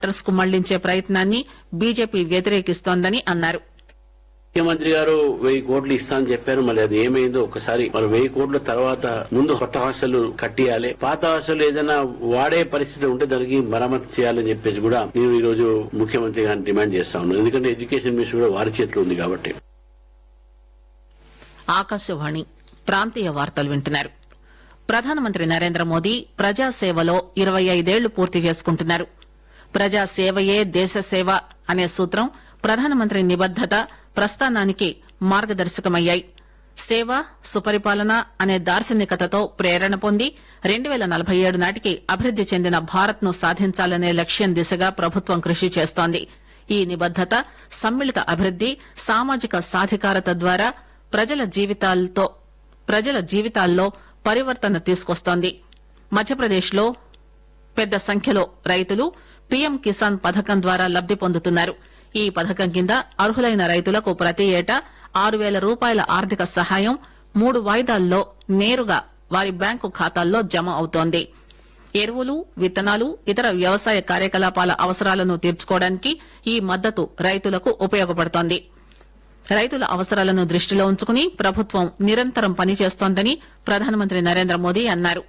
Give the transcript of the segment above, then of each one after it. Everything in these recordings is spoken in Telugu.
కు మళ్లించే ప్రయత్నాన్ని బీజేపీ వ్యతిరేకిస్తోందని అన్నారు ముఖ్యమంత్రి గారు వెయ్యి కోట్లు ఇస్తా అని చెప్పారు మరి అది ఏమైందో ఒకసారి మరి వెయ్యి కోట్ల తర్వాత ముందు కొత్త హాస్టల్ కట్టియాలి పాత హాస్టల్ ఏదైనా వాడే పరిస్థితి ఉంటే దానికి మరమ్మతు చేయాలని చెప్పేసి కూడా నేను ఈ రోజు ముఖ్యమంత్రి గారిని డిమాండ్ చేస్తా ఉన్నాను ఎందుకంటే ఎడ్యుకేషన్ మినిస్టర్ కూడా వారి చేతిలో ఉంది కాబట్టి ఆకాశవాణి ప్రాంతీయ వార్తలు వింటున్నారు ప్రధానమంత్రి నరేంద్ర మోదీ ప్రజాసేవలో ఇరవై ఐదేళ్లు పూర్తి చేసుకుంటున్నారు ప్రజాసేవయే దేశ సేవ అనే సూత్రం ప్రధానమంత్రి నిబద్దత ప్రస్థానానికి మార్గదర్శకమయ్యాయి సేవ సుపరిపాలన అనే దార్శనికతతో ప్రేరణ పొంది రెండు పేల నలభై ఏడు నాటికి అభివృద్ది చెందిన భారత్ ను సాధించాలనే లక్ష్యం దిశగా ప్రభుత్వం కృషి చేస్తోంది ఈ నిబద్దత సమ్మిళిత అభివృద్ది సామాజిక సాధికారత ద్వారా ప్రజల జీవితాలతో ప్రజల జీవితాల్లో పరివర్తన తీసుకొస్తోంది మధ్యప్రదేశ్ లో పెద్ద సంఖ్యలో రైతులు పీఎం కిసాన్ పథకం ద్వారా లబ్ది పొందుతున్నారు ఈ పథకం కింద అర్హులైన రైతులకు ప్రతి ఏటా ఆరు పేల రూపాయల ఆర్థిక సహాయం మూడు వాయిదాల్లో నేరుగా వారి బ్యాంకు ఖాతాల్లో జమ అవుతోంది ఎరువులు విత్తనాలు ఇతర వ్యవసాయ కార్యకలాపాల అవసరాలను తీర్చుకోవడానికి ఈ మద్దతు రైతులకు ఉపయోగపడుతోంది రైతుల అవసరాలను దృష్టిలో ఉంచుకుని ప్రభుత్వం నిరంతరం పనిచేస్తోందని ప్రధానమంత్రి నరేంద్ర మోదీ అన్నారు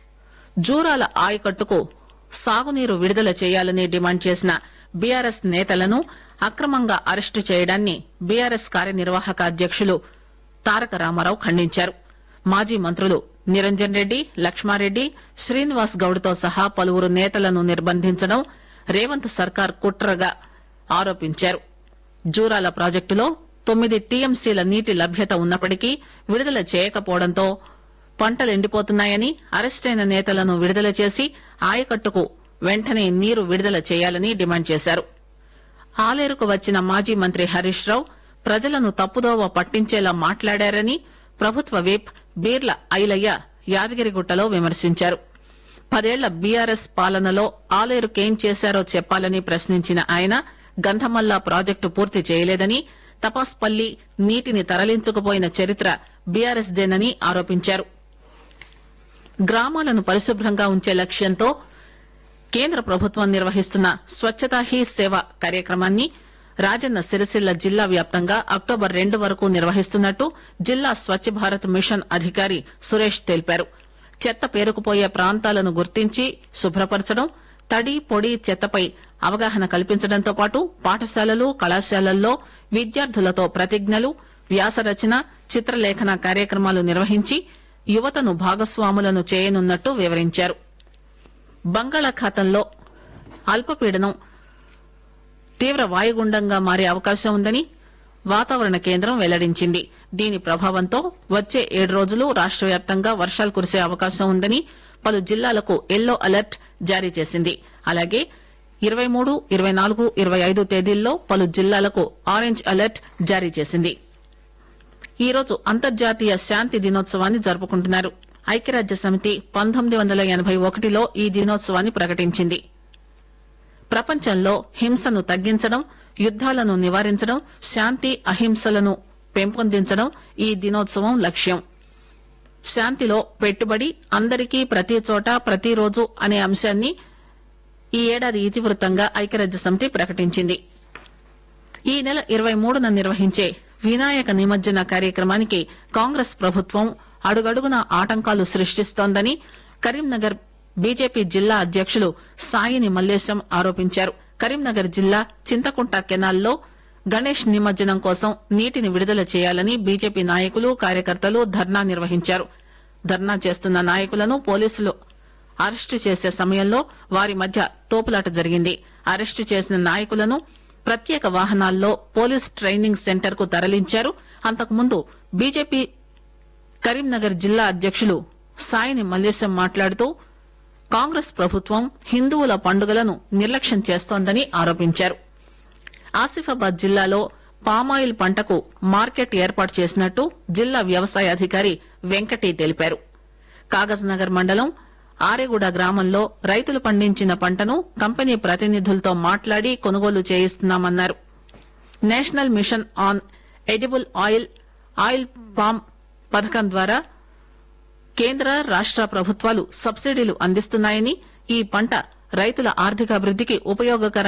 జూరాల ఆయకట్టుకు సాగునీరు విడుదల చేయాలని డిమాండ్ చేసిన బీఆర్ఎస్ నేతలను అక్రమంగా అరెస్టు చేయడాన్ని బీఆర్ఎస్ కార్యనిర్వాహక అధ్యకులు తారక రామారావు ఖండించారు మాజీ మంత్రులు నిరంజన్ రెడ్డి లక్ష్మారెడ్డి శ్రీనివాస్ గౌడ్తో సహా పలువురు నేతలను నిర్బంధించడం రేవంత్ సర్కార్ కుట్రగా ఆరోపించారు జూరాల ప్రాజెక్టులో తొమ్మిది టీఎంసీల నీటి లభ్యత ఉన్నప్పటికీ విడుదల చేయకపోవడంతో పంటలు ఎండిపోతున్నాయని అరెస్టైన నేతలను విడుదల చేసి ఆయకట్టుకు వెంటనే నీరు విడుదల చేయాలని డిమాండ్ చేశారు ఆలేరుకు వచ్చిన మాజీ మంత్రి హరీష్ రావు ప్రజలను తప్పుదోవ పట్టించేలా మాట్లాడారని ప్రభుత్వ విప్ బీర్ల ఐలయ్య యాదగిరిగుట్టలో విమర్శించారు పదేళ్ల బీఆర్ఎస్ పాలనలో ఆలేరుకేం చేశారో చెప్పాలని ప్రశ్నించిన ఆయన గంధమల్లా ప్రాజెక్టు పూర్తి చేయలేదని తపాస్పల్లి నీటిని తరలించుకుపోయిన చరిత్ర బీఆర్ఎస్ దేనని ఆరోపించారు గ్రామాలను పరిశుభ్రంగా ఉంచే లక్ష్యంతో కేంద్ర ప్రభుత్వం నిర్వహిస్తున్న స్వచ్ఛతా హీ సేవ కార్యక్రమాన్ని రాజన్న సిరిసిల్ల జిల్లా వ్యాప్తంగా అక్టోబర్ రెండు వరకు నిర్వహిస్తున్నట్టు జిల్లా స్వచ్ఛ భారత్ మిషన్ అధికారి సురేష్ తెలిపారు చెత్త పేరుకుపోయే ప్రాంతాలను గుర్తించి శుభ్రపరచడం తడి పొడి చెత్తపై అవగాహన కల్పించడంతో పాటు పాఠశాలలు కళాశాలల్లో విద్యార్థులతో ప్రతిజ్ఞలు వ్యాసరచన చిత్రలేఖన కార్యక్రమాలు నిర్వహించి యువతను భాగస్వాములను చేయనున్నట్టు వివరించారు బంగాళాఖాతంలో అల్పపీడనం తీవ్ర వాయుగుండంగా మారే అవకాశం ఉందని వాతావరణ కేంద్రం వెల్లడించింది దీని ప్రభావంతో వచ్చే ఏడు రోజులు రాష్ట వ్యాప్తంగా వర్షాలు కురిసే అవకాశం ఉందని పలు జిల్లాలకు ఎల్లో అలర్ట్ జారీ చేసింది అలాగే ఇరవై మూడు ఇరవై నాలుగు ఇరవై ఐదు తేదీల్లో పలు జిల్లాలకు ఆరెంజ్ అలర్ట్ జారీ చేసింది ఈ రోజు అంతర్జాతీయ శాంతి దినోత్సవాన్ని జరుపుకుంటున్నారు ఐక్యరాజ్య సమితి పంతొమ్మిది వందల ఎనబై ఒకటిలో ఈ దినోత్సవాన్ని ప్రకటించింది ప్రపంచంలో హింసను తగ్గించడం యుద్దాలను నివారించడం శాంతి అహింసలను పెంపొందించడం ఈ దినోత్సవం లక్ష్యం శాంతిలో పెట్టుబడి అందరికీ ప్రతి చోట ప్రతిరోజు అనే అంశాన్ని ఈ ఏడాది ఇతివృత్తంగా ఐక్యరాజ్య సమితి ప్రకటించింది ఈ నెల ఇరవై మూడున నిర్వహించే వినాయక నిమజ్జన కార్యక్రమానికి కాంగ్రెస్ ప్రభుత్వం అడుగడుగున ఆటంకాలు సృష్టిస్తోందని కరీంనగర్ బీజేపీ జిల్లా అధ్యకులు సాయిని మల్లేశం ఆరోపించారు కరీంనగర్ జిల్లా చింతకుంట కెనాల్లో గణేష్ నిమజ్జనం కోసం నీటిని విడుదల చేయాలని బీజేపీ నాయకులు కార్యకర్తలు ధర్నా నిర్వహించారు ధర్నా చేస్తున్న నాయకులను పోలీసులు అరెస్టు చేసే సమయంలో వారి మధ్య తోపులాట జరిగింది అరెస్టు చేసిన నాయకులను ప్రత్యేక వాహనాల్లో పోలీస్ ట్రైనింగ్ సెంటర్ కు తరలించారు అంతకుముందు బీజేపీ కరీంనగర్ జిల్లా అధ్యకులు సాయిని మల్లేశం మాట్లాడుతూ కాంగ్రెస్ ప్రభుత్వం హిందువుల పండుగలను నిర్లక్ష్యం చేస్తోందని ఆరోపించారు ఆసిఫాబాద్ జిల్లాలో పామాయిల్ పంటకు మార్కెట్ ఏర్పాటు చేసినట్టు జిల్లా వ్యవసాయ అధికారి వెంకటి తెలిపారు కాగజ్ నగర్ మండలం ఆరేగూడ గ్రామంలో రైతులు పండించిన పంటను కంపెనీ ప్రతినిధులతో మాట్లాడి కొనుగోలు చేయిస్తున్నామన్నారు national mission on edible oil oil palm పథకం ద్వారా కేంద్ర రాష్ట ప్రభుత్వాలు సబ్సిడీలు అందిస్తున్నాయని ఈ పంట రైతుల ఆర్థిక అభివృద్దికి ఉపయోగకరంగా